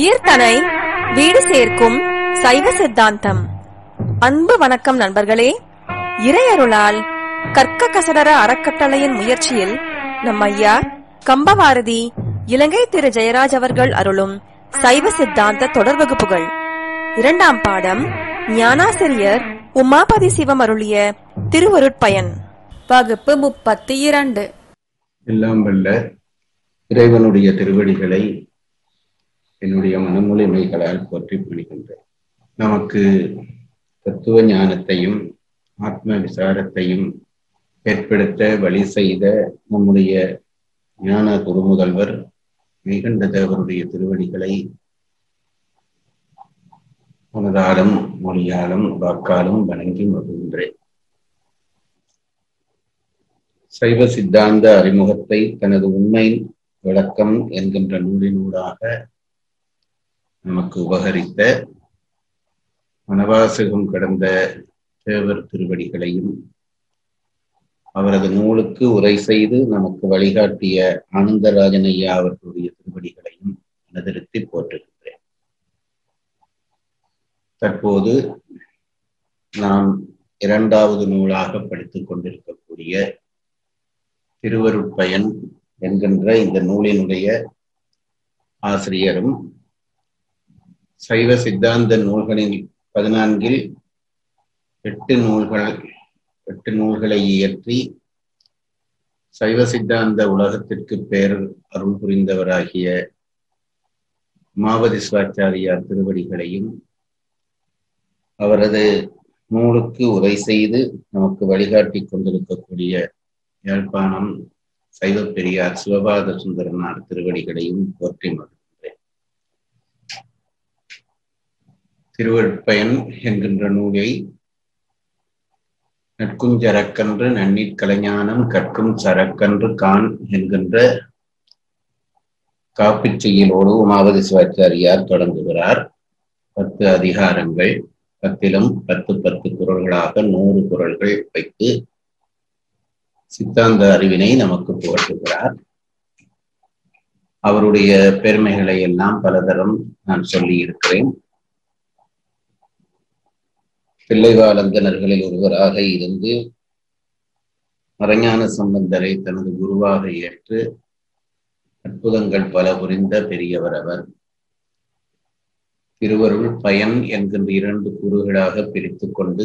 உயிர்தனை வீடு சேர்க்கும் சைவ சித்தாந்தம் அன்பு வணக்கம் நண்பர்களே இறையருளால் கற்க கசடர அறக்கட்டளையின் முயற்சியில் நம் ஐயா கம்பவாரதி இலங்கை திரு ஜெயராஜ் அவர்கள் அருளும் சைவ சித்தாந்த தொடர் வகுப்புகள் இரண்டாம் பாடம் ஞானாசிரியர் உமாபதி சிவம் அருளிய திருவருட்பயன் வகுப்பு முப்பத்தி இரண்டு எல்லாம் வல்ல இறைவனுடைய திருவடிகளை என்னுடைய மனமொழிமைகளால் போற்றி பணிகின்றேன் நமக்கு தத்துவ ஞானத்தையும் ஆத்ம விசாரத்தையும் ஏற்படுத்த வழி செய்த நம்முடைய ஞான குருமுதல்வர் மெய்கண்ட தேவருடைய திருவடிகளை மனதாலும் மொழியாலும் வாக்காலும் வணங்கி மகிழ்கின்றேன் சைவ சித்தாந்த அறிமுகத்தை தனது உண்மை விளக்கம் என்கின்ற நூலினூடாக நமக்கு உபகரித்த வனவாசகம் கடந்த தேவர் திருவடிகளையும் அவரது நூலுக்கு உரை செய்து நமக்கு வழிகாட்டிய ஆனந்தராஜன் ஐயா அவர்களுடைய திருவடிகளையும் மனதிருத்தி போற்றுகின்றேன் தற்போது நாம் இரண்டாவது நூலாக படித்துக் கொண்டிருக்கக்கூடிய திருவருட்பயன் என்கின்ற இந்த நூலினுடைய ஆசிரியரும் சைவ சித்தாந்த நூல்களில் பதினான்கில் எட்டு நூல்கள் எட்டு நூல்களை இயற்றி சைவ சித்தாந்த உலகத்திற்கு பேர் அருள் புரிந்தவராகிய மாவதி சிவாச்சாரியார் திருவடிகளையும் அவரது நூலுக்கு உரை செய்து நமக்கு வழிகாட்டி கொண்டிருக்கக்கூடிய யாழ்ப்பாணம் சைவ பெரியார் சிவபாத சுந்தரனார் திருவடிகளையும் போற்றி மகிழ்கின்றேன் திருவற்பயன் என்கின்ற நூலை நட்கும் சரக்கன்று நன்னீர் கலைஞானம் கற்கும் சரக்கன்று கான் என்கின்ற காப்பிச் செய்யலோடு உமாவதி சிவாச்சாரியார் தொடங்குகிறார் பத்து அதிகாரங்கள் பத்திலும் பத்து பத்து குரல்களாக நூறு குரல்கள் வைத்து சித்தாந்த அறிவினை நமக்கு புகட்டுகிறார் அவருடைய பெருமைகளை எல்லாம் பலதரம் நான் சொல்லி இருக்கிறேன் பிள்ளைவாளந்தனர்களில் ஒருவராக இருந்து மறைஞான சம்பந்தரை தனது குருவாக ஏற்று அற்புதங்கள் பல புரிந்த பெரியவர் அவர் திருவருள் பயன் என்கின்ற இரண்டு கூறுகளாக பிரித்து கொண்டு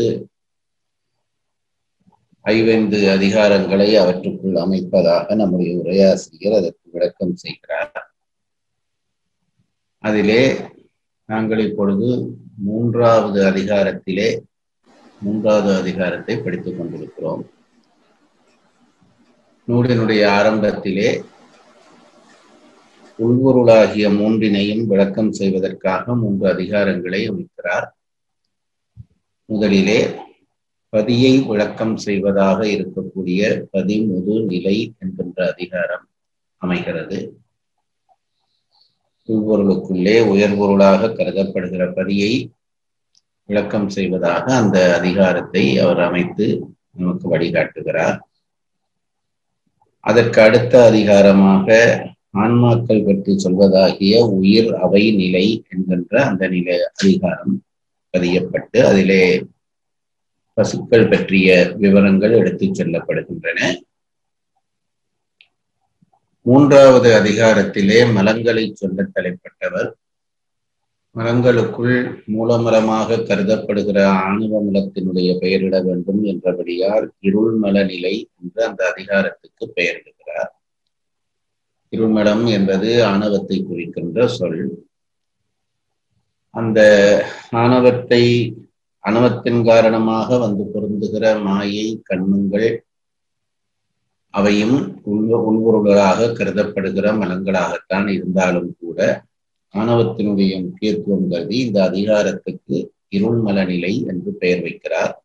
ஐந்து அதிகாரங்களை அவற்றுக்குள் அமைப்பதாக நம்முடைய உரையாசிரியர் அதற்கு விளக்கம் செய்கிறார் அதிலே நாங்கள் இப்பொழுது மூன்றாவது அதிகாரத்திலே மூன்றாவது அதிகாரத்தை படித்துக் கொண்டிருக்கிறோம் நூலினுடைய ஆரம்பத்திலே உள்பொருளாகிய மூன்றினையும் விளக்கம் செய்வதற்காக மூன்று அதிகாரங்களை அமைக்கிறார் முதலிலே பதியை விளக்கம் செய்வதாக இருக்கக்கூடிய பதிமுது நிலை என்கின்ற அதிகாரம் அமைகிறது உள்பொருளுக்குள்ளே உயர்பொருளாக கருதப்படுகிற பதியை விளக்கம் செய்வதாக அந்த அதிகாரத்தை அவர் அமைத்து நமக்கு வழிகாட்டுகிறார் அதற்கு அடுத்த அதிகாரமாக ஆன்மாக்கள் பற்றி சொல்வதாகிய உயிர் அவை நிலை என்கின்ற அந்த நிலை அதிகாரம் பதியப்பட்டு அதிலே பசுக்கள் பற்றிய விவரங்கள் எடுத்துச் செல்லப்படுகின்றன மூன்றாவது அதிகாரத்திலே மலங்களை சொல்ல தலைப்பட்டவர் மலங்களுக்குள் மூலமலமாக கருதப்படுகிற ஆணவ மலத்தினுடைய பெயரிட வேண்டும் என்றபடியால் இருள்மல நிலை என்று அந்த அதிகாரத்துக்கு பெயரிடுகிறார் இருள்மலம் என்பது ஆணவத்தை குறிக்கின்ற சொல் அந்த ஆணவத்தை அணவத்தின் காரணமாக வந்து பொருந்துகிற மாயை கண்ணுங்கள் அவையும் உள் உள்பொருளாக கருதப்படுகிற மலங்களாகத்தான் இருந்தாலும் கூட ஆணவத்தினுடைய முக்கியத்துவம் கருதி இந்த அதிகாரத்துக்கு இருள்மல நிலை என்று பெயர் வைக்கிறார்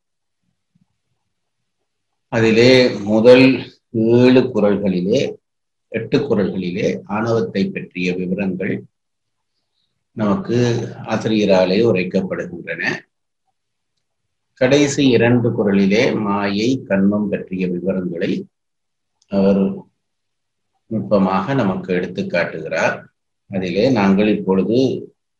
அதிலே முதல் ஏழு குரல்களிலே எட்டு குரல்களிலே ஆணவத்தை பற்றிய விவரங்கள் நமக்கு ஆசிரியராலே உரைக்கப்படுகின்றன கடைசி இரண்டு குரலிலே மாயை கண்மம் பற்றிய விவரங்களை அவர் நுட்பமாக நமக்கு எடுத்து காட்டுகிறார் அதிலே நாங்கள் இப்பொழுது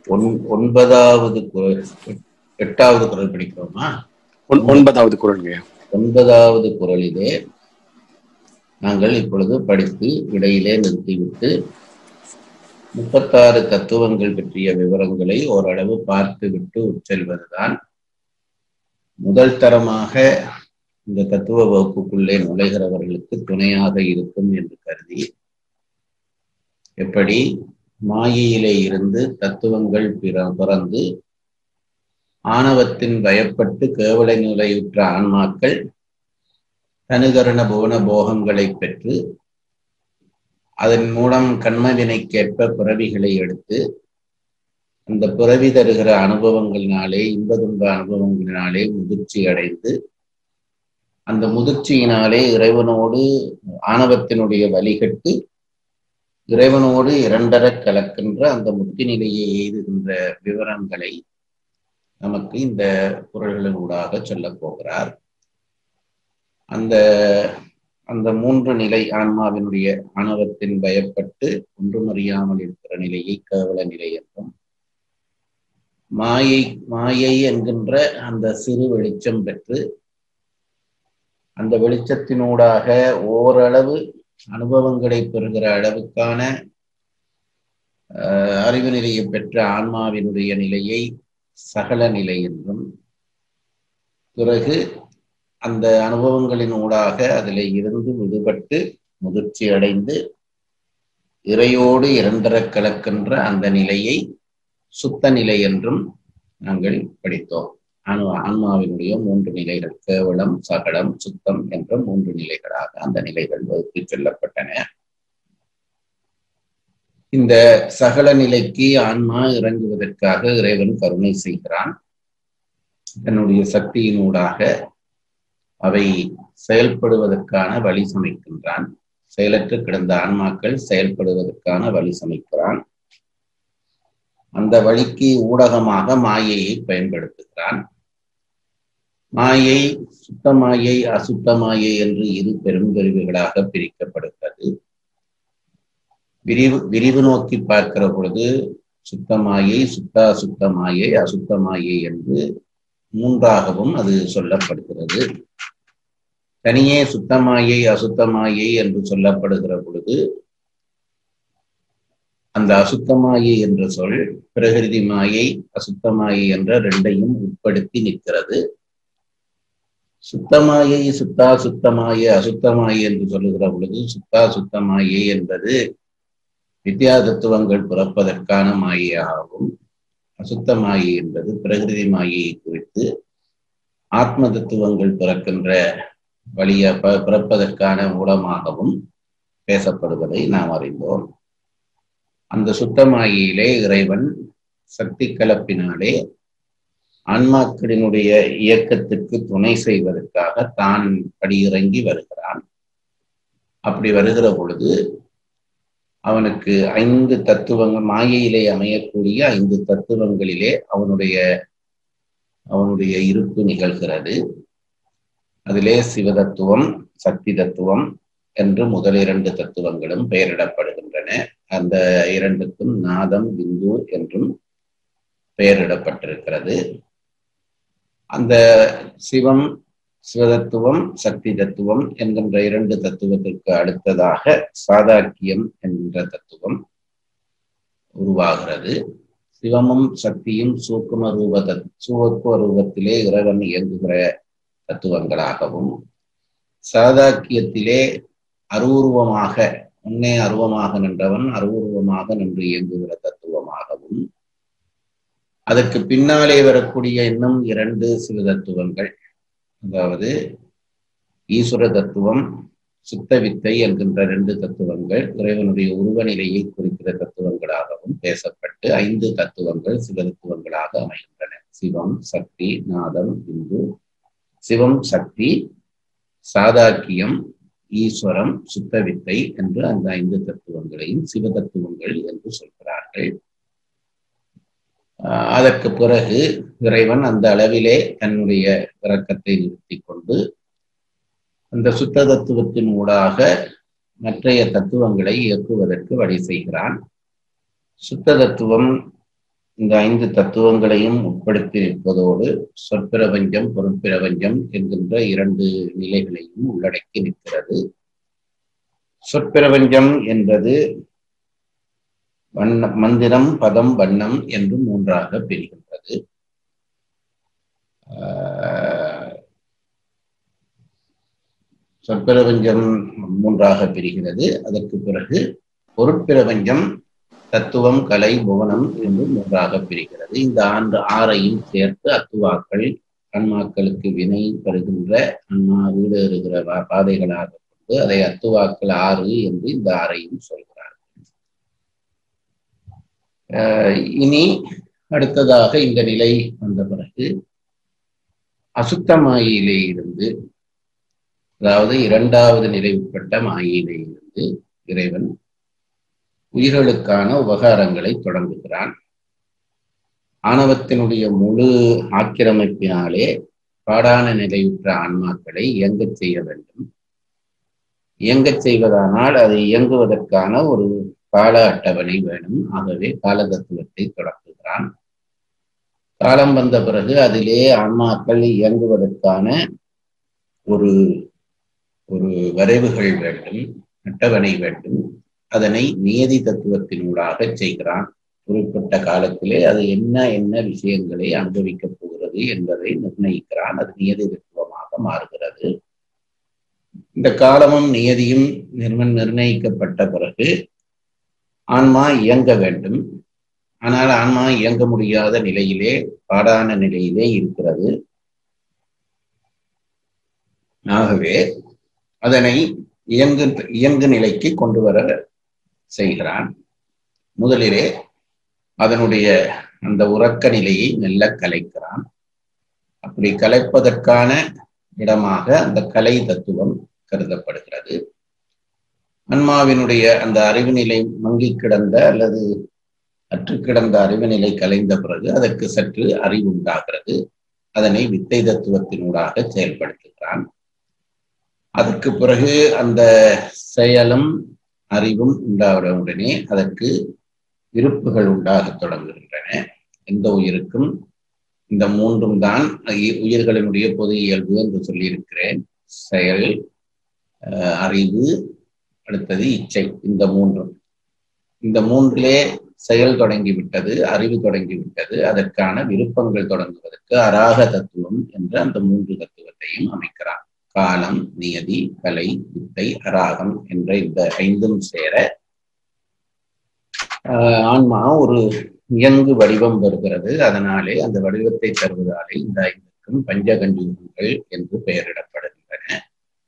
ஒன் ஒன்பதாவது குரல் எட்டாவது குரல் படிக்கிறோமா ஒன்- ஒன்பதாவது குரல்ங்க ஒன்பதாவது குரலிலே நாங்கள் இப்பொழுது படித்து இடையிலே நிறுத்திவிட்டு முப்பத்தாறு தத்துவங்கள் பற்றிய விவரங்களை ஓரளவு பார்த்து விட்டு உட்செல்வதுதான் முதல் தரமாக இந்த தத்துவ வகுப்புக்குள்ளே நுழைகிறவர்களுக்கு துணையாக இருக்கும் என்று கருதி எப்படி மாயையிலே இருந்து தத்துவங்கள் பிற- பிறந்து ஆணவத்தின் பயப்பட்டு கேவல நிலையுற்ற ஆன்மாக்கள் தனுகரண புவன போகங்களை பெற்று அதன் மூலம் கண்மவினைக்கேற்ப பிறவிகளை எடுத்து அந்த பிறவி தருகிற அனுபவங்களினாலே இன்ப துன்ப அனுபவங்களினாலே முதிர்ச்சி அடைந்து அந்த முதிர்ச்சியினாலே இறைவனோடு ஆணவத்தினுடைய வழிகட்டு இறைவனோடு இரண்டர கலக்கின்ற அந்த முக்தி நிலையை எய்துகின்ற விவரங்களை நமக்கு இந்த குரல்களின் ஊடாக சொல்லப் போகிறார் அந்த அந்த மூன்று நிலை ஆன்மாவினுடைய ஆணவத்தின் பயப்பட்டு ஒன்றுமறியாமல் இருக்கிற நிலையை கேவல நிலை என்றும் மாயை மாயை என்கின்ற அந்த சிறு வெளிச்சம் பெற்று அந்த வெளிச்சத்தினூடாக ஓரளவு அனுபவங்களை பெறுகிற அளவுக்கான அஹ், அறிவு நிலையை பெற்ற ஆன்மாவினுடைய நிலையை சகல நிலை என்றும் பிறகு அந்த அனுபவங்களின் ஊடாக அதில் இருந்து விடுபட்டு முதிர்ச்சி அடைந்து இறையோடு இரண்டர கலக்கின்ற அந்த நிலையை சுத்த நிலை என்றும் நாங்கள் படித்தோம் அணு ஆன்மாவினுடைய மூன்று நிலைகள் கேவலம் சகலம் சுத்தம் என்ற மூன்று நிலைகளாக அந்த நிலைகள் வகுத்து சொல்லப்பட்டன இந்த சகல நிலைக்கு ஆன்மா இறங்குவதற்காக இறைவன் கருணை செய்கிறான் தன்னுடைய சக்தியினூடாக அவை செயல்படுவதற்கான வழி சமைக்கின்றான் செயலற்று கிடந்த ஆன்மாக்கள் செயல்படுவதற்கான வழி சமைக்கிறான் அந்த வழிக்கு ஊடகமாக மாயையை பயன்படுத்துகிறான் மாயை சுத்த மாயை அசுத்த மாயை என்று இரு பெரும் பிரிவுகளாக பிரிக்கப்படுகிறது விரிவு விரிவு நோக்கி பார்க்கிற பொழுது சுத்தமாயை சுத்தா சுத்தமாயை அசுத்தமாயை என்று மூன்றாகவும் அது சொல்லப்படுகிறது தனியே சுத்தமாயை அசுத்தமாயை என்று சொல்லப்படுகிற பொழுது அந்த அசுத்தமாயை என்ற சொல் பிரகிருதி மாயை அசுத்தமாயை என்ற ரெண்டையும் உட்படுத்தி நிற்கிறது சுத்தமாயை சுத்தா சுத்தமாய அசுத்தமாயை என்று சொல்லுகிற பொழுது சுத்தா சுத்தமாயை என்பது வித்யா தத்துவங்கள் பிறப்பதற்கான மாயையாகவும் அசுத்த மாயை என்பது பிரகிருதி மாயையை குறித்து ஆத்ம தத்துவங்கள் பிறக்கின்ற வழிய ப- பிறப்பதற்கான மூலமாகவும் பேசப்படுவதை நாம் அறிந்தோம் அந்த சுத்தமாயிலே இறைவன் சக்தி கலப்பினாலே ஆன்மாக்களினுடைய இயக்கத்திற்கு துணை செய்வதற்காக தான் படியிறங்கி வருகிறான் அப்படி வருகிற பொழுது அவனுக்கு ஐந்து தத்துவங்கள் மாயையிலே அமையக்கூடிய ஐந்து தத்துவங்களிலே அவனுடைய அவனுடைய இருப்பு நிகழ்கிறது அதிலே சிவதத்துவம் சக்தி தத்துவம் என்று முதல் இரண்டு தத்துவங்களும் பெயரிடப்படுகின்றன அந்த இரண்டுக்கும் நாதம் பிந்து என்றும் பெயரிடப்பட்டிருக்கிறது அந்த சிவம் சிவதத்துவம் சக்தி தத்துவம் என்கின்ற இரண்டு தத்துவத்திற்கு அடுத்ததாக சாதாக்கியம் என்கின்ற தத்துவம் உருவாகிறது சிவமும் சக்தியும் சூக்கும ரூப தத் சூக்கும ரூபத்திலே இறைவன் இயங்குகிற தத்துவங்களாகவும் சாதாக்கியத்திலே அருவுருவமாக முன்னே அருவமாக நின்றவன் அருவுருவமாக நின்று இயங்குகிற தத்துவமாகவும் அதற்கு பின்னாலே வரக்கூடிய இன்னும் இரண்டு சிவ தத்துவங்கள் அதாவது ஈஸ்வர தத்துவம் சுத்த வித்தை என்கின்ற ரெண்டு தத்துவங்கள் இறைவனுடைய உருவ நிலையை குறிக்கிற தத்துவங்களாகவும் பேசப்பட்டு ஐந்து தத்துவங்கள் சிவ தத்துவங்களாக அமைகின்றன சிவம் சக்தி நாதம் இந்து சிவம் சக்தி சாதாக்கியம் ஈஸ்வரம் சுத்த வித்தை என்று அந்த ஐந்து தத்துவங்களையும் சிவ தத்துவங்கள் என்று சொல்கிறார்கள் ஆஹ் அதற்கு பிறகு இறைவன் அந்த அளவிலே தன்னுடைய இறக்கத்தை நிறுத்தி கொண்டு அந்த சுத்த தத்துவத்தின் ஊடாக மற்றைய தத்துவங்களை இயக்குவதற்கு வழி செய்கிறான் சுத்த தத்துவம் இந்த ஐந்து தத்துவங்களையும் உட்படுத்தி நிற்பதோடு சொற்பிரபஞ்சம் பொருட்பிரபஞ்சம் என்கின்ற இரண்டு நிலைகளையும் உள்ளடக்கி நிற்கிறது சொற்பிரபஞ்சம் என்பது வண்ண மந்திரம் பதம் வண்ணம் என்று மூன்றாக பிரிகின்றது ஆஹ் சொற்பிரபஞ்சம் மூன்றாக பிரிகிறது அதற்கு பிறகு பொருட்பிரபஞ்சம் தத்துவம் கலை புவனம் என்று மூன்றாக பிரிகிறது இந்த ஆண்டு ஆறையும் சேர்த்து அத்துவாக்கள் அன்மாக்களுக்கு வினை பெறுகின்ற அன்மா வீடேறுகிற வா- பாதைகளாக கொண்டு அதை அத்துவாக்கள் ஆறு என்று இந்த ஆறையும் சொல்கிறார்கள் ஆஹ் இனி அடுத்ததாக இந்த நிலை வந்த பிறகு அசுத்த மாயிலே இருந்து அதாவது இரண்டாவது நிலை உட்பட்ட மாயிலே இருந்து இறைவன் உயிர்களுக்கான உபகாரங்களை தொடங்குகிறான் ஆணவத்தினுடைய முழு ஆக்கிரமிப்பினாலே பாடான நிலையுற்ற ஆன்மாக்களை இயங்கச் செய்ய வேண்டும் இயங்கச் செய்வதானால் அது இயங்குவதற்கான ஒரு கால அட்டவணை வேணும் ஆகவே கால தத்துவத்தை தொடங்குகிறான் காலம் வந்த பிறகு அதிலே ஆன்மாக்கள் இயங்குவதற்கான ஒரு ஒரு வரைவுகள் வேண்டும் அட்டவணை வேண்டும் அதனை நியதி தத்துவத்தினூடாக செய்கிறான் குறிப்பிட்ட காலத்திலே அது என்ன என்ன விஷயங்களை அனுபவிக்கப் போகிறது என்பதை நிர்ணயிக்கிறான் அது நியதி தத்துவமாக மாறுகிறது இந்த காலமும் நியதியும் நிர்ம நிர்ணயிக்கப்பட்ட பிறகு ஆன்மா இயங்க வேண்டும் ஆனால் ஆன்மா இயங்க முடியாத நிலையிலே பாடான நிலையிலே இருக்கிறது ஆகவே அதனை இயங்கு இயங்கு நிலைக்கு கொண்டு வர செய்கிறான் முதலிலே அதனுடைய அந்த உறக்க நிலையை மெல்ல கலைக்கிறான் அப்படி கலைப்பதற்கான இடமாக அந்த கலை தத்துவம் கருதப்படுகிறது அன்மாவினுடைய அந்த அறிவு நிலை மங்கி கிடந்த அல்லது அற்று கிடந்த அறிவு நிலை கலைந்த பிறகு அதற்கு சற்று அறிவு உண்டாகிறது அதனை வித்தை தத்துவத்தினூடாக செயல்படுத்துகிறான் அதற்கு பிறகு அந்த செயலும் அறிவும் உண்டாவுடனே அதற்கு விருப்புகள் உண்டாகத் தொடங்குகின்றன எந்த உயிருக்கும் இந்த மூன்றும் தான் உயி- உயிர்களினுடைய பொது இயல்பு என்று சொல்லியிருக்கிறேன் செயல் அஹ், அறிவு அடுத்தது இச்சை இந்த மூன்றும் இந்த மூன்றிலே செயல் தொடங்கிவிட்டது அறிவு தொடங்கிவிட்டது அதற்கான விருப்பங்கள் தொடங்குவதற்கு அராக தத்துவம் என்ற அந்த மூன்று தத்துவத்தையும் அமைக்கிறார் காலம் நியதி கலை வித்தை அராகம் என்ற இந்த ஐந்தும் சேர ஆஹ் ஆன்மா ஒரு இயங்கு வடிவம் வருகிறது அதனாலே அந்த வடிவத்தை தருவதாலே இந்த ஐந்துக்கும் பஞ்சகஞ்சூகங்கள் என்று பெயரிடப்படுகின்றன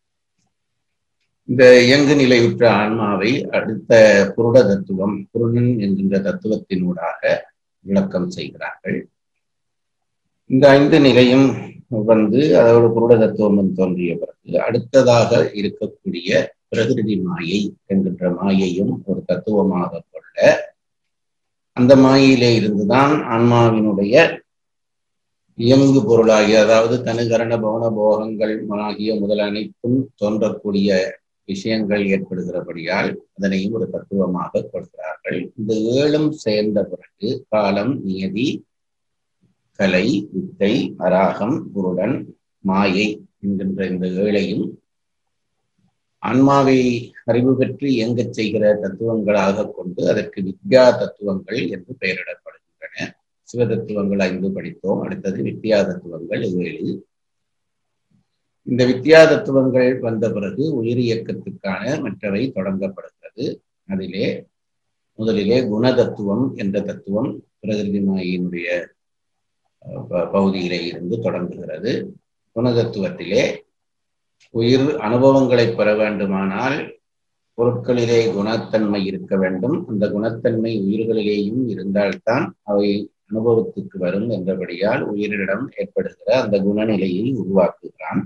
இந்த இயங்கு நிலையுற்ற ஆன்மாவை அடுத்த புருட தத்துவம் புருணன் என்கின்ற தத்துவத்தினூடாக விளக்கம் செய்கிறார்கள் இந்த ஐந்து நிலையும் வந்து அதோட புருட தத்துவம் தோன்றிய பிறகு அடுத்ததாக இருக்கக்கூடிய பிரகிருதி மாயை என்கின்ற மாயையும் ஒரு தத்துவமாக கொள்ள அந்த மாயையிலே இருந்துதான் ஆன்மாவினுடைய இயங்கு பொருளாகிய அதாவது தனுகரண பவன போகங்கள் ஆகிய முதல் அனைத்தும் தோன்றக்கூடிய விஷயங்கள் ஏற்படுகிறபடியால் அதனையும் ஒரு தத்துவமாக கொள்கிறார்கள் இந்த ஏழும் சேர்ந்த பிறகு காலம் நியதி கலை வித்தை அராகம் குருடன் மாயை என்கின்ற இந்த ஏழையும் ஆன்மாவை அறிவு பெற்று இயங்கச் செய்கிற தத்துவங்களாக கொண்டு அதற்கு வித்யா தத்துவங்கள் என்று பெயரிடப்படுகின்றன சிவ தத்துவங்கள் ஐந்து படித்தோம் அடுத்தது வித்யா தத்துவங்கள் ஏழு இந்த வித்யா தத்துவங்கள் வந்த பிறகு உயிர் இயக்கத்துக்கான மற்றவை தொடங்கப்படுகிறது அதிலே முதலிலே குணதத்துவம் என்ற தத்துவம் பிரகிருதி மாயினுடைய ப- பகுதியிலே இருந்து தொடங்குகிறது குணதத்துவத்திலே உயிர் அனுபவங்களை பெற வேண்டுமானால் பொருட்களிலே குணத்தன்மை இருக்க வேண்டும் அந்த குணத்தன்மை உயிர்களிலேயும் இருந்தால்தான் அவை அனுபவத்துக்கு வரும் என்றபடியால் உயிரிடம் ஏற்படுகிற அந்த குணநிலையை உருவாக்குகிறான்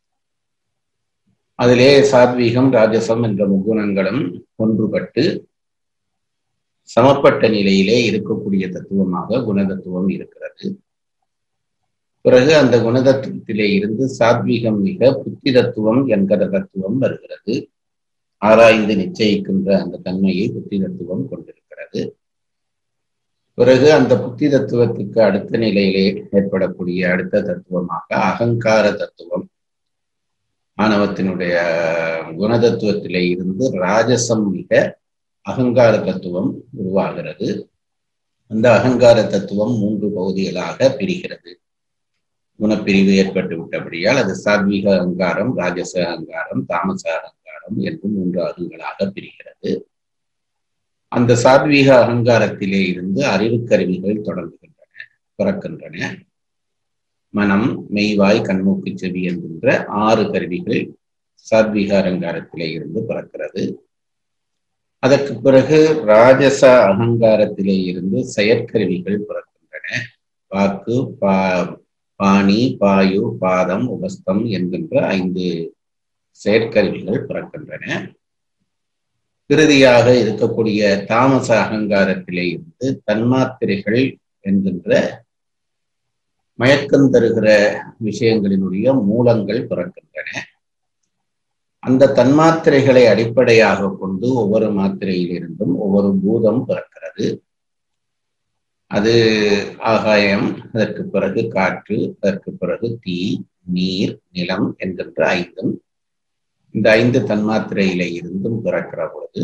அதிலே சாத்வீகம் ராஜசம் என்ற முக்குணங்களும் ஒன்றுபட்டு சமப்பட்ட நிலையிலே இருக்கக்கூடிய தத்துவமாக குணதத்துவம் இருக்கிறது பிறகு அந்த குணதத்துவத்திலே இருந்து சாத்வீகம் மிக புத்தி தத்துவம் என்கிற தத்துவம் வருகிறது ஆராய்ந்து நிச்சயிக்கின்ற அந்த தன்மையை புத்தி தத்துவம் கொண்டிருக்கிறது பிறகு அந்த புத்தி தத்துவத்துக்கு அடுத்த நிலையிலே ஏற்படக்கூடிய அடுத்த தத்துவமாக அகங்கார தத்துவம் ஆணவத்தினுடைய குணதத்துவத்திலே இருந்து ராஜசம் மிக அகங்கார தத்துவம் உருவாகிறது அந்த அகங்கார தத்துவம் மூன்று பகுதிகளாக பிரிகிறது குணப்பிரிவு ஏற்பட்டு விட்டபடியால் அது சாத்வீக அகங்காரம் ராஜச அகங்காரம் தாமச அகங்காரம் என்று மூன்று அகங்களாக பிரிகிறது அந்த சாத்வீக அகங்காரத்திலே இருந்து அறிவுக்கருவிகள் தொடங்குகின்றன பிறக்கின்றன மனம் மெய்வாய் கண்மூக்கு செவி என்கின்ற ஆறு கருவிகள் சாத்வீக அகங்காரத்திலே இருந்து பிறக்கிறது அதற்கு பிறகு ராஜச அகங்காரத்திலே இருந்து செயற்கருவிகள் பிறக்கின்றன வாக்கு பா பாணி பாயு பாதம் உபஸ்தம் என்கின்ற ஐந்து செயற்கருவிகள் பிறக்கின்றன இறுதியாக இருக்கக்கூடிய தாமச அகங்காரத்திலே இருந்து தன்மாத்திரைகள் என்கின்ற மயக்கம் தருகிற விஷயங்களினுடைய மூலங்கள் பிறக்கின்றன அந்த தன்மாத்திரைகளை அடிப்படையாக கொண்டு ஒவ்வொரு மாத்திரையிலிருந்தும் ஒவ்வொரு பூதம் பிறக்கிறது அது ஆகாயம் அதற்கு பிறகு காற்று அதற்கு பிறகு தீ நீர் நிலம் என்கின்ற ஐந்தும் இந்த ஐந்து தன்மாத்திரையில இருந்தும் பிறக்கிற பொழுது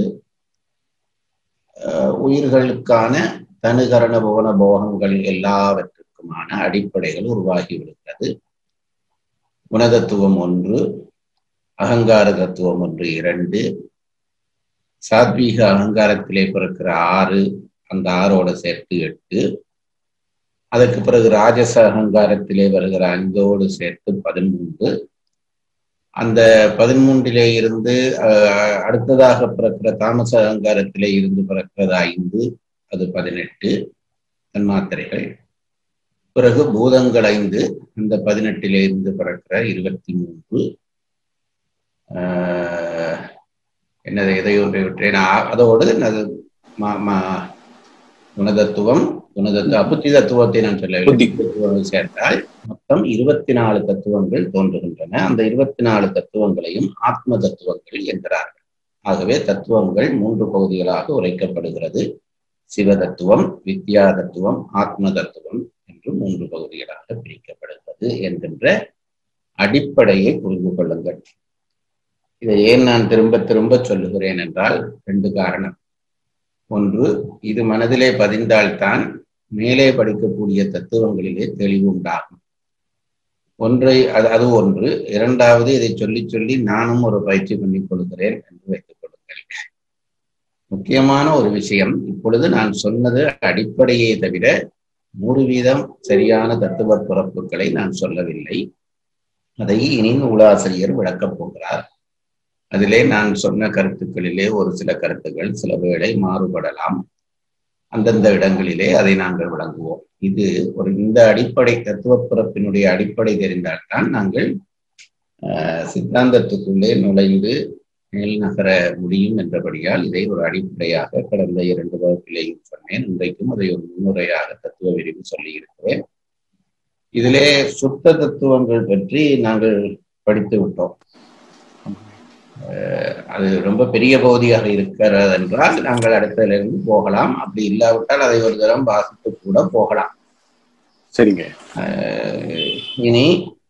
உயிர்களுக்கான தனுகரண புவன போகங்கள் எல்லாவற்றுக்குமான அடிப்படைகள் உருவாகி விடுகிறது குணதத்துவம் ஒன்று அகங்கார தத்துவம் ஒன்று இரண்டு சாத்வீக அகங்காரத்திலே பிறக்கிற ஆறு அந்த ஆறோட சேர்த்து எட்டு அதற்கு பிறகு ராஜச அகங்காரத்திலே வருகிற ஐந்தோடு சேர்த்து பதிமூன்று அந்த பதிமூன்றிலே இருந்து அடுத்ததாக பிறக்கிற தாமச அகங்காரத்திலே இருந்து பிறக்கிறது ஐந்து அது பதினெட்டு தன்மாத்திரைகள் பிறகு பூதங்கள் ஐந்து அந்த பதினெட்டிலே இருந்து பிறக்கிற இருபத்தி மூன்று என்னது எதை ஒன்றை விட்டேன் அதோடு குணதத்துவம் குணதத்துவ அபுத்தி தத்துவத்தை நான் சொல்லவில்லை சேர்த்தால் மொத்தம் இருபத்தி நாலு தத்துவங்கள் தோன்றுகின்றன அந்த இருபத்தி நாலு தத்துவங்களையும் ஆத்ம தத்துவங்கள் என்கிறார்கள் ஆகவே தத்துவங்கள் மூன்று பகுதிகளாக உரைக்கப்படுகிறது சிவ தத்துவம் வித்யா தத்துவம் ஆத்ம தத்துவம் என்று மூன்று பகுதிகளாக பிரிக்கப்படுகிறது என்கின்ற அடிப்படையை புரிந்து கொள்ளுங்கள் இதை ஏன் நான் திரும்ப திரும்ப சொல்லுகிறேன் என்றால் ரெண்டு காரணம் ஒன்று இது மனதிலே பதிந்தால்தான் மேலே படிக்கக்கூடிய தத்துவங்களிலே தெளிவு உண்டாகும் ஒன்றை அது அது ஒன்று இரண்டாவது இதை சொல்லி சொல்லி நானும் ஒரு பயிற்சி பண்ணிக் கொள்கிறேன் என்று வைத்துக் கொள்ளுங்கள் முக்கியமான ஒரு விஷயம் இப்பொழுது நான் சொன்னது அடிப்படையே தவிர நூறு வீதம் சரியான தத்துவ பிறப்புகளை நான் சொல்லவில்லை அதை இனி நூலாசிரியர் விளக்கப் போகிறார் அதிலே நான் சொன்ன கருத்துக்களிலே ஒரு சில கருத்துக்கள் சில வேளை மாறுபடலாம் அந்தந்த இடங்களிலே அதை நாங்கள் விளங்குவோம் இது ஒரு இந்த அடிப்படை தத்துவ பிறப்பினுடைய அடிப்படை தெரிந்தால்தான் நாங்கள் சித்தாந்தத்துக்குள்ளே நுழைந்து மேல் நகர முடியும் என்றபடியால் இதை ஒரு அடிப்படையாக கடந்த இரண்டு வகுப்பிலேயும் சொன்னேன் இன்றைக்கும் அதை ஒரு முன்னுரையாக தத்துவ விரிவு சொல்லி இருக்கிறேன் இதிலே சுத்த தத்துவங்கள் பற்றி நாங்கள் படித்து விட்டோம் அது ரொம்ப பெரிய பகுதியாக இருக்கிறது என்றால் நாங்கள் அடுத்ததுல இருந்து போகலாம் அப்படி இல்லாவிட்டால் அதை ஒரு தரம் வாசித்து கூட போகலாம் சரிங்க இனி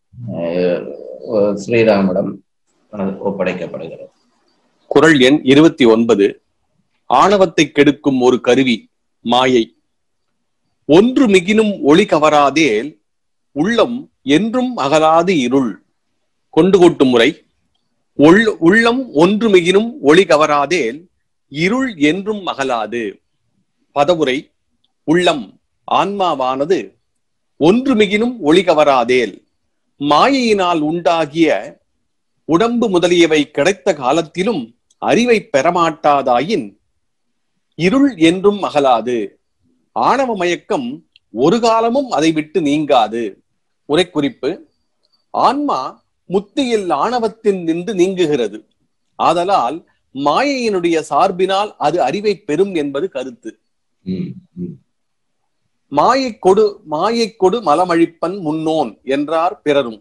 ஸ்ரீராமிடம் ஒப்படைக்கப்படுகிறது குரல் எண் இருபத்தி ஒன்பது ஆணவத்தை கெடுக்கும் ஒரு கருவி மாயை ஒன்று மிகினும் ஒளி கவராதேல் உள்ளம் என்றும் அகலாது இருள் கொண்டு கொட்டும் முறை உள்ளம் ஒன்று மிகினும் ஒளி கவராதேல் இருள் என்றும் அகலாது பதவுரை உள்ளம் ஆன்மாவானது ஒன்று மிகினும் ஒளி கவராதேல் மாயையினால் உண்டாகிய உடம்பு முதலியவை கிடைத்த காலத்திலும் அறிவை பெறமாட்டாதாயின் இருள் என்றும் அகலாது ஆணவ மயக்கம் ஒரு காலமும் அதை விட்டு நீங்காது உரைக்குறிப்பு ஆன்மா முத்தியில் ஆணவத்தின் நின்று நீங்குகிறது ஆதலால் மாயையினுடைய சார்பினால் அது அறிவை பெறும் என்பது கருத்து மாயை கொடு மாயை கொடு மலமழிப்பன் முன்னோன் என்றார் பிறரும்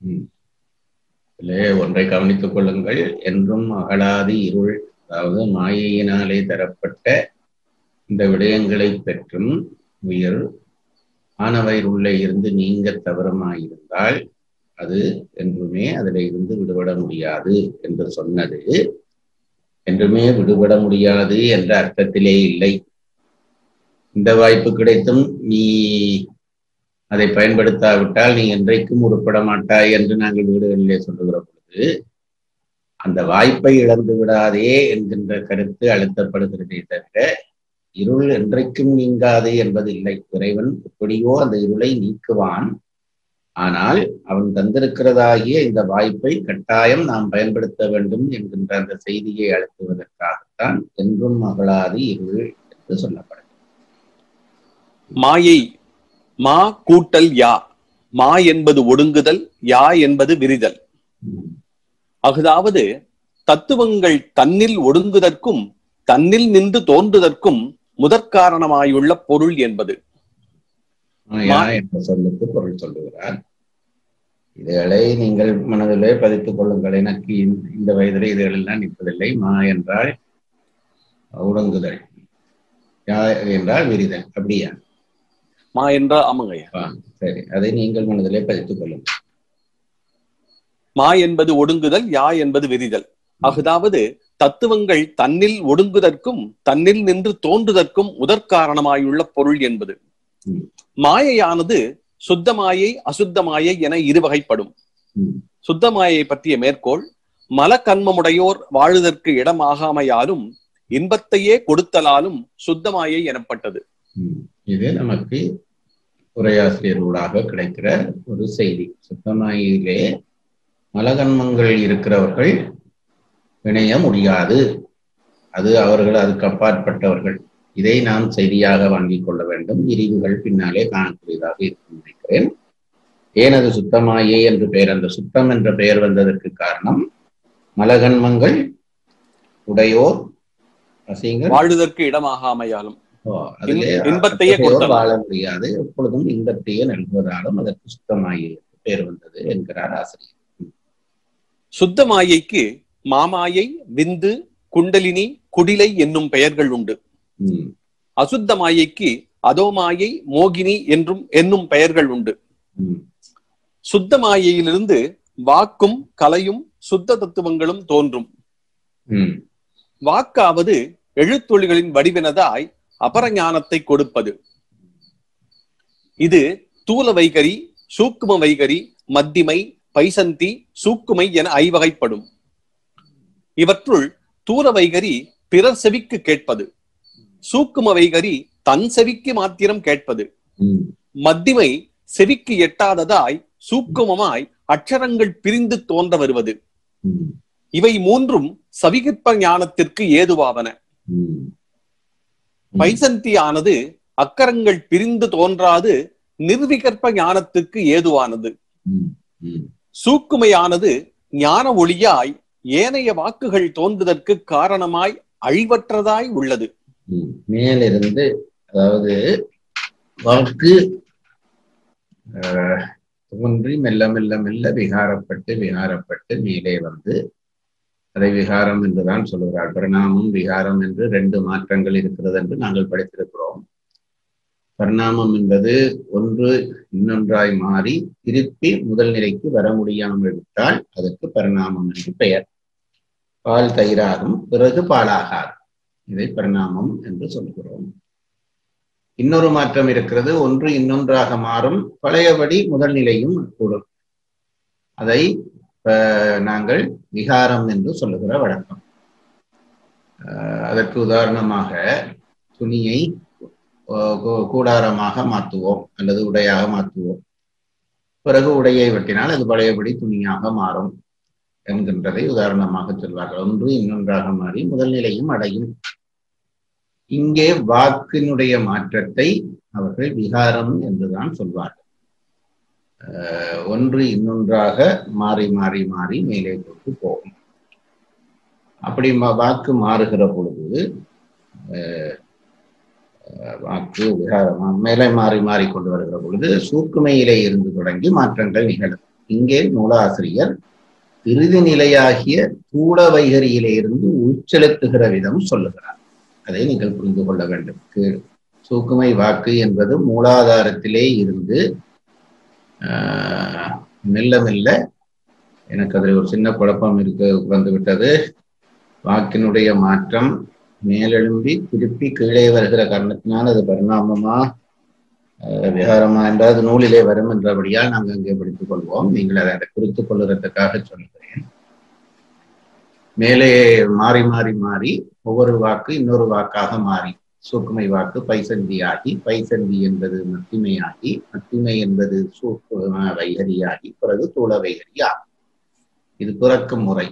ஒன்றை கவனித்துக் கொள்ளுங்கள் என்றும் அகலாது இருள் அதாவது மாயையினாலே தரப்பட்ட இந்த விடயங்களை பெற்றும் உயிர் ஆனவயிர் உள்ளே இருந்து நீங்க தவறமாயிருந்தால் அது என்றுமே அதில் இருந்து விடுபட முடியாது என்று சொன்னது என்றுமே விடுபட முடியாது என்ற அர்த்தத்திலே இல்லை இந்த வாய்ப்பு கிடைத்தும் நீ அதை பயன்படுத்தாவிட்டால் நீ என்றைக்கும் உருப்பட மாட்டாய் என்று நாங்கள் வீடுகளிலே சொல்லுகிற பொழுது அந்த வாய்ப்பை இழந்து விடாதே என்கின்ற கருத்து அழுத்தப்படுகிறதே தவிர இருள் என்றைக்கும் நீங்காது என்பது இல்லை இறைவன் எப்படியோ அந்த இருளை நீக்குவான் ஆனால் அவன் தந்திருக்கிறதாகிய இந்த வாய்ப்பை கட்டாயம் நாம் பயன்படுத்த வேண்டும் என்கின்ற அந்த செய்தியை அழுத்துவதற்காகத்தான் என்றும் மகளாது இருள் என்று சொல்லப்படுகிறது மாயை மா கூட்டல் யா மா என்பது ஒடுங்குதல் யா என்பது விரிதல் அதாவது தத்துவங்கள் தன்னில் ஒடுங்குதற்கும் தன்னில் நின்று தோன்றுதற்கும் முதற்காரணமாயுள்ள பொருள் என்பது மாயா என்ற சொல்லுக்கு பொருள் சொல்லுகிறார் இதுகளை நீங்கள் மனதிலே பதித்துக் கொள்ளுங்கள் எனக்கு இந்த- இந்த வயதிலே இதுகளெல்லாம் நிற்பதில்லை மா என்றால் ஒடுங்குதல் யா என்றால் விரிதல் அப்படியா மா என்ற ஆமாங்கய்யா ஆ, சரி அதை நீங்கள் மனதிலே பதித்துக் கொள்ளுங்கள் மா என்பது ஒடுங்குதல் யா என்பது விரிதல் அதாவது தத்துவங்கள் தன்னில் ஒடுங்குதற்கும் தன்னில் நின்று தோன்றுதற்கும் முதற்காரணமாயுள்ள பொருள் என்பது ம். மாயையானது சுத்த மாயை அசுத்த மாயை என இருவகைப்படும் ம், சுத்த மாயை பற்றிய மேற்கோள் மலக்கண்மமுடையோர் வாழுதற்கு இடமாகாமையாலும் இன்பத்தையே கொடுத்தலாலும் சுத்த மாயை எனப்பட்டது ம். இது நமக்கு உரையாசிரியர்களாக கிடைக்கிற ஒரு செய்தி சுத்தமாயிலே மலகன்மங்கள் இருக்கிறவர்கள் இணைய முடியாது அது அவர்கள் அதுக்கு அப்பாற்பட்டவர்கள் இதை நாம் செய்தியாக வாங்கிக் கொள்ள வேண்டும் விரிவுகள் பின்னாலே காணக்கூடியதாக இருக்கும் நினைக்கிறேன் ஏன் அது சுத்தமாயே என்று பெயர் அந்த சுத்தம் என்ற பெயர் வந்ததற்கு காரணம் மலகன்மங்கள் உடையோர் வசியங்கள் வாழுதற்கு இடமாகாமையாலும் ஓ, அதிலே இன்- இன்பத்தையே அத்தகையோர் கொடுத்தவர். வாழ முடியாது எப்பொழுதும் இன்பத்தையே நல்குவதாலும் அதற்கு சுத்தமாயே பெயர் வந்தது என்கிறார் ஆசிரியர் சுத்த மாயைக்கு மாமாயை விந்து குண்டலினி குடிலை என்னும் பெயர்கள் உண்டு ம், அசுத்த மாயைக்கு அதோமாயை மோகினி என்றும் என்னும் பெயர்கள் உண்டு ம், சுத்த மாயையிலிருந்து வாக்கும் கலையும் சுத்த தத்துவங்களும் தோன்றும் ம், வாக்காவது எழுத்தொழிகளின் வடிவினதாய் அபரஞானத்தை கொடுப்பது இது தூல வைகரி சூக்கும வைகரி மத்திமை பைசந்தி சூக்குமை என ஐவகைப்படும் இவற்றுள் தூல வைகரி பிறர் செவிக்கு கேட்பது சூக்கும வைகரி தன் செவிக்கு மாத்திரம் கேட்பது ம், மத்திமை செவிக்கு எட்டாததாய் சூக்குமமாய் அக்ஷரங்கள் பிரிந்து தோன்ற வருவது ம், இவை மூன்றும் சவிகற்ப ஞானத்திற்கு ஏதுவாவன ம். பைசந்தியானது அக்கரங்கள் பிரிந்து தோன்றாது நிர்விகற்ப ஞானத்துக்கு ஏதுவானது ம், ம், சூக்குமையானது ஞான ஒளியாய் ஏனைய வாக்குகள் தோன்றுதற்கு காரணமாய் அழிவற்றதாய் உள்ளது ம். மேலிருந்து அதாவது வாக்கு ஆஹ், தோன்றி மெல்ல மெல்ல மெல்ல விகாரப்பட்டு விகாரப்பட்டு மேலே வந்து அதை விகாரம் என்றுதான் சொல்லுகிறார் பரிணாமம் விகாரம் என்று ரெண்டு மாற்றங்கள் இருக்கிறது என்று நாங்கள் படித்திருக்கிறோம் பரிணாமம் என்பது ஒன்று இன்னொன்றாய் மாறி திருப்பி முதல் நிலைக்கு வர முடியாமல் விட்டால் அதற்கு பரிணாமம் என்று பெயர் பால் தயிராகும் பிறகு பாலாகாது இதை பரிணாமம் என்று சொல்கிறோம் இன்னொரு மாற்றம் இருக்கிறது ஒன்று இன்னொன்றாக மாறும் பழையபடி முதல் நிலையும் கூடும் அதை அஹ், நாங்கள் விகாரம் என்று சொல்லுகிற வழக்கம் அஹ், அதற்கு உதாரணமாக துணியை அஹ், கூ- கூடாரமாக மாற்றுவோம் அல்லது உடையாக மாற்றுவோம் பிறகு உடையை வெட்டினால் அது பழையபடி துணியாக மாறும் என்கின்றதை உதாரணமாக சொல்வார்கள் ஒன்று இன்னொன்றாக மாறி முதல் நிலையும் அடையும் இங்கே வாக்கினுடைய மாற்றத்தை அவர்கள் விகாரம் என்றுதான் சொல்வார்கள் அஹ் ஒன்று இன்னொன்றாக மாறி மாறி மாறி மேலே கொண்டு போகும் அப்படி ம- வாக்கு மாறுகிற பொழுது அஹ், அஹ், வாக்கு விகாரமா மேலே மாறி மாறி கொண்டு வருகிற பொழுது சூக்குமையிலே இருந்து தொடங்கி மாற்றங்கள் நிகழும் இங்கே நூலாசிரியர் இறுதி நிலையாகிய தூள வைகரியிலே இருந்து உட்செலுத்துகிற விதம் சொல்லுகிறார் அதை நீங்கள் புரிந்து கொள்ள வேண்டும் கீழ் சூக்குமை வாக்கு என்பது மூலாதாரத்திலே இருந்து ஆஹ், மெல்ல மெல்ல எனக்கு அதில் ஒரு சின்ன குழப்பம் இருக்க வந்து விட்டது வாக்கினுடைய மாற்றம் மேலெழும்பி திருப்பி கீழே வருகிற காரணத்தினால் அது பரிணாமமா ஆஹ், விகாரமா என்றால் அது நூலிலே வரும் என்றபடியால் நாங்கள் அங்கே படித்துக் கொள்வோம் நீங்கள் அதை அதை குறித்துக் கொள்வதற்காக சொல்கிறேன் மேலே மாறி மாறி மாறி ஒவ்வொரு வாக்கு இன்னொரு வாக்காக மாறி சூக்குமை வாக்கு பைசந்தியாகி பைசந்தி என்பது மத்திமையாகி மத்திமை என்பது சூக்கும வைகரியாகி பிறகு தூள வைகரி ஆகும் இது பிறக்கும் முறை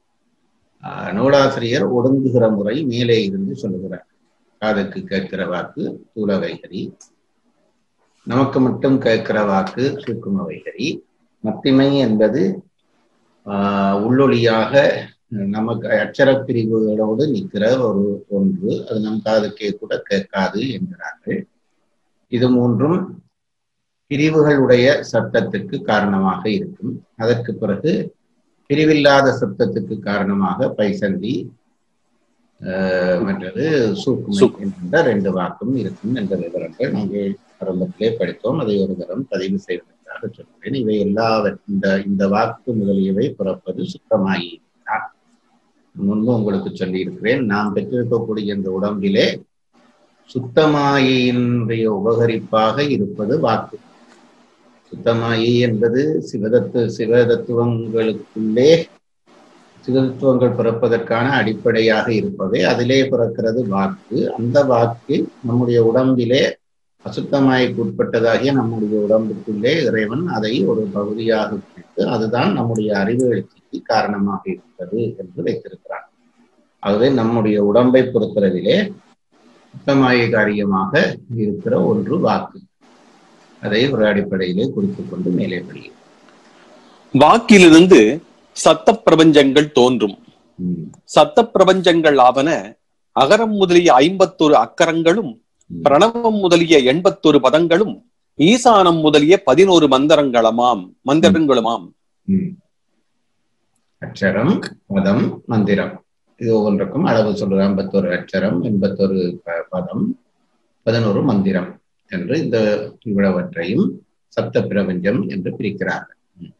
ஆஹ் நூலாசிரியர் ஒடுங்குகிற முறை மேலே இருந்து சொல்லுகிறார் காதுக்கு கேட்கிற வாக்கு தூள வைகரி நமக்கு மட்டும் கேட்கிற வாக்கு சூக்கும வைகரி மத்திமை என்பது ஆஹ் உள்ளொளியாக நமக்கு அச்சர பிரிவுகளோடு நிற்கிற ஒரு ஒன்று அது நம் காதுக்கே கூட கேட்காது என்கிறார்கள் இது மூன்றும் பிரிவுகளுடைய சப்தத்துக்கு காரணமாக இருக்கும் அதற்கு பிறகு பிரிவில்லாத சப்தத்துக்கு காரணமாக பைசந்தி ஆஹ் மற்றது சூக்குமை சூக்கு. என்கின்ற ரெண்டு வாக்கும் இருக்கும் என்ற விவரங்கள் நாங்கள் ஆரம்பத்திலே படித்தோம் அதை ஒரு தரம் பதிவு செய்வதற்காக சொல்கிறேன் இவை எல்லாவற்ற இந்த இந்த வாக்கு முதலியவை பிறப்பது சுத்தமாகி முன்பு உங்களுக்கு சொல்லியிருக்கிறேன் நாம் பெற்றிருக்கக்கூடிய இந்த உடம்பிலே சுத்தமாயினுடைய உபகரிப்பாக இருப்பது வாக்கு சுத்தமாயி என்பது சிவதத்து சிவதத்துவங்களுக்குள்ளே சிவதத்துவங்கள் பிறப்பதற்கான அடிப்படையாக இருப்பவை அதிலே பிறக்கிறது வாக்கு அந்த வாக்கு நம்முடைய உடம்பிலே அசுத்தமாய்க்கு உட்பட்டதாகிய நம்முடைய உடம்புக்குள்ளே இறைவன் அதை ஒரு பகுதியாக பிடித்து அதுதான் நம்முடைய அறிவு எழுச்சிக்கு காரணமாக இருக்கிறது என்று வைத்திருக்கிறார் ஆகவே நம்முடைய உடம்பை பொறுத்தளவிலே சுத்தமாய காரியமாக இருக்கிற ஒன்று வாக்கு அதை ஒரு அடிப்படையிலே குறித்துக் கொண்டு மேலே படியும் வாக்கிலிருந்து சத்த பிரபஞ்சங்கள் தோன்றும் ம், சத்த பிரபஞ்சங்கள் ஆவன அகரம் முதலிய ஐம்பத்தொரு அக்கரங்களும் ம், பிரணவம் முதலிய எண்பத்தொரு பதங்களும் ஈசானம் முதலிய பதினோரு மந்திரங்களமாம் மந்திரங்களுமாம் ம். அட்சரம் பதம் மந்திரம் இது ஒவ்வொன்றுக்கும் அளவு சொல்ற ஐம்பத்தொரு அட்சரம் எண்பத்தொரு ப- பதம் பதினோரு மந்திரம் என்று இந்த இவ்வளவற்றையும் சப்த பிரபஞ்சம் என்று பிரிக்கிறார்கள்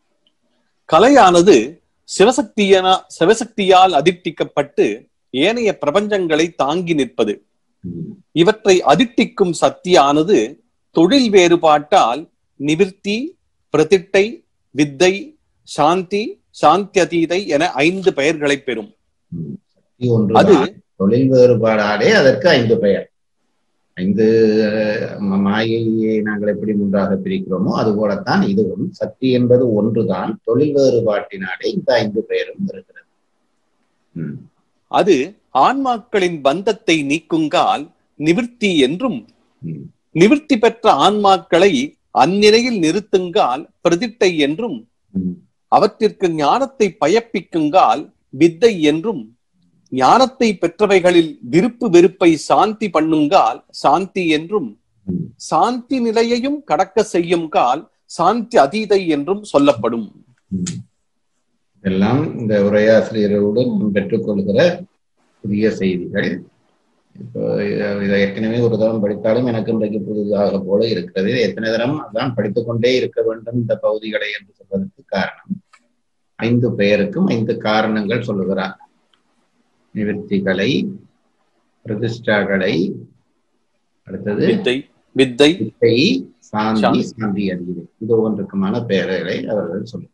கலையானது சிவசக்தியனா சிவசக்தியால் அதிர்ட்டிக்கப்பட்டு ஏனைய பிரபஞ்சங்களை தாங்கி நிற்பது ம், இவற்றை அதிர்ட்டிக்கும் சக்தியானது தொழில் வேறுபாட்டால் நிவிர்த்தி பிரதிட்டை வித்தை சாந்தி சாந்தியதீதை என ஐந்து பெயர்களை பெறும் ம். சக்தி ஒன்று அது தொழில் வேறுபாடாலே அதற்கு ஐந்து பெயர் ஐந்து அஹ், மாயையை நாங்கள் எப்படி மூன்றாக பிரிக்கிறோமோ அது போலத்தான் இதுவும் சக்தி என்பது ஒன்றுதான் தொழில் வேறுபாட்டினாலே இந்த ஐந்து பெயரும் இருக்கிறது ம், அது ஆன்மாக்களின் பந்தத்தை நீக்குங்கால் நிவிர்த்தி என்றும் ம், நிவிர்த்தி பெற்ற ஆன்மாக்களை அந்நிலையில் நிறுத்துங்கால் பிரதிட்டை என்றும் ம், அவற்றிற்கு ஞானத்தை பயப்பிக்குங்கால் வித்தை என்றும் ஞானத்தை பெற்றவைகளில் விருப்பு வெறுப்பை சாந்தி பண்ணுங்கால் சாந்தி என்றும் ம். சாந்தி நிலையையும் கடக்க செய்யும் கால் சாந்தி அதீதை என்றும் சொல்லப்படும் ம். இதெல்லாம் இந்த உரையாசிரியரோடு நாம் பெற்றுக்கொள்கிற புதிய செய்திகள் இப்போ இத- இதை ஏற்கனவே ஒரு தரம் படித்தாலும் எனக்கு இன்றைக்கு புதிதாக போல இருக்கிறது இதை எத்தனை தரம் அதான் படித்துக்கொண்டே இருக்க வேண்டும் இந்த பகுதிகளை என்று சொல்வதற்கு காரணம் ஐந்து பெயருக்கும் ஐந்து காரணங்கள் சொல்லுகிறார் நிவர்த்திகளை பிரதிஷ்டாகளை அடுத்தது வித்தை வித்தை வித்தை சாந்தி சாந்தி. சாந்தி அறிவு இது ஒவ்வொன்றுக்குமான பெயர்களை அவர்கள் சொல்லுகிறார்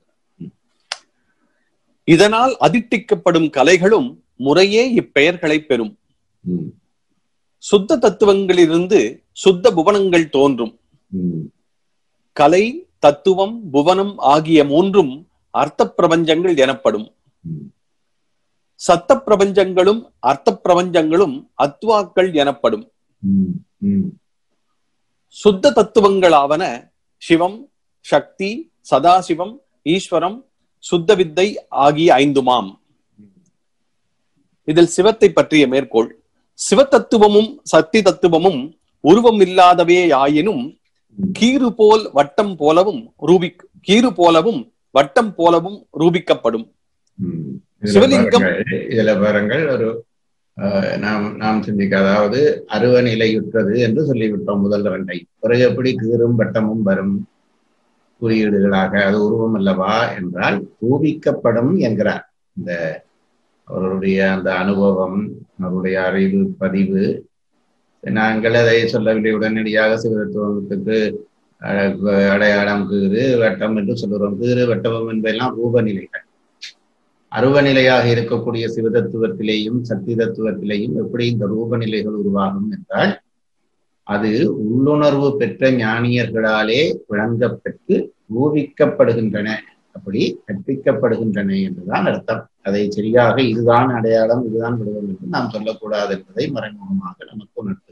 இதனால் அதிர்ட்டிக்கப்படும் கலைகளும் முறையே இப்பெயர்களை பெறும் ம், சுத்த தத்துவங்களிலிருந்து சுத்த புவனங்கள் தோன்றும் ம், கலை தத்துவம் புவனம் ஆகிய மூன்றும் அர்த்த பிரபஞ்சங்கள் எனப்படும் ம், சத்த பிரபஞ்சங்களும் அர்த்த பிரபஞ்சங்களும் அத்வாக்கள் எனப்படும் ம், ம், சுத்த தத்துவங்களாவன சிவம் சக்தி சதாசிவம் ஈஸ்வரம் சுத்த வித்தை ஆகிய ஐந்துமாம் இதில் சிவத்தை பற்றிய மேற்கோள் சிவதத்துவமும் சக்தி தத்துவமும் உருவம் இல்லாதவே ஆயினும் கீறு போல் வட்டம் போலவும் ரூபி கீறு போலவும் வட்டம் போலவும் ரூபிக்கப்படும் ம். இதுல சிவலிங்கம். பாருங்கள், இதுல பாருங்கள் ஒரு ஆஹ் நாம் நாம் சிந்திக்க அதாவது அருவ நிலையுற்றது என்று சொல்லிவிட்டோம் முதல் ரெண்டை பிறகு எப்படி கீறும் வட்டமும் வரும் குறியீடுகளாக அது உருவம் அல்லவா என்றால் ஊபிக்கப்படும் என்கிறார் இந்த அவருடைய அந்த அனுபவம் அவருடைய அறிவு பதிவு நாங்கள் அதை சொல்லவில்லை உடனடியாக சிவதத்துவத்துக்கு அஹ், அடையாளம் கீறு வட்டம் என்று சொல்லுகிறோம் கீறு வட்டமம் என்பதெல்லாம் ரூபநிலைகள் அருவநிலையாக இருக்கக்கூடிய சிவதத்துவத்திலேயும் சக்தி தத்துவத்திலேயும் எப்படி இந்த ரூபநிலைகள் உருவாகும் என்றால் அது உள்ளுணர்வு பெற்ற ஞானியர்களாலே விளங்கப்பெற்று ஊவிக்கப்படுகின்றன அப்படி கற்பிக்கப்படுகின்றன என்றுதான் அர்த்தம் அதை சரியாக இதுதான் அடையாளம் இதுதான் விடுவோம் என்று நாம் சொல்லக்கூடாது என்பதை மறைமுகமாக நமக்கு உணர்த்தும்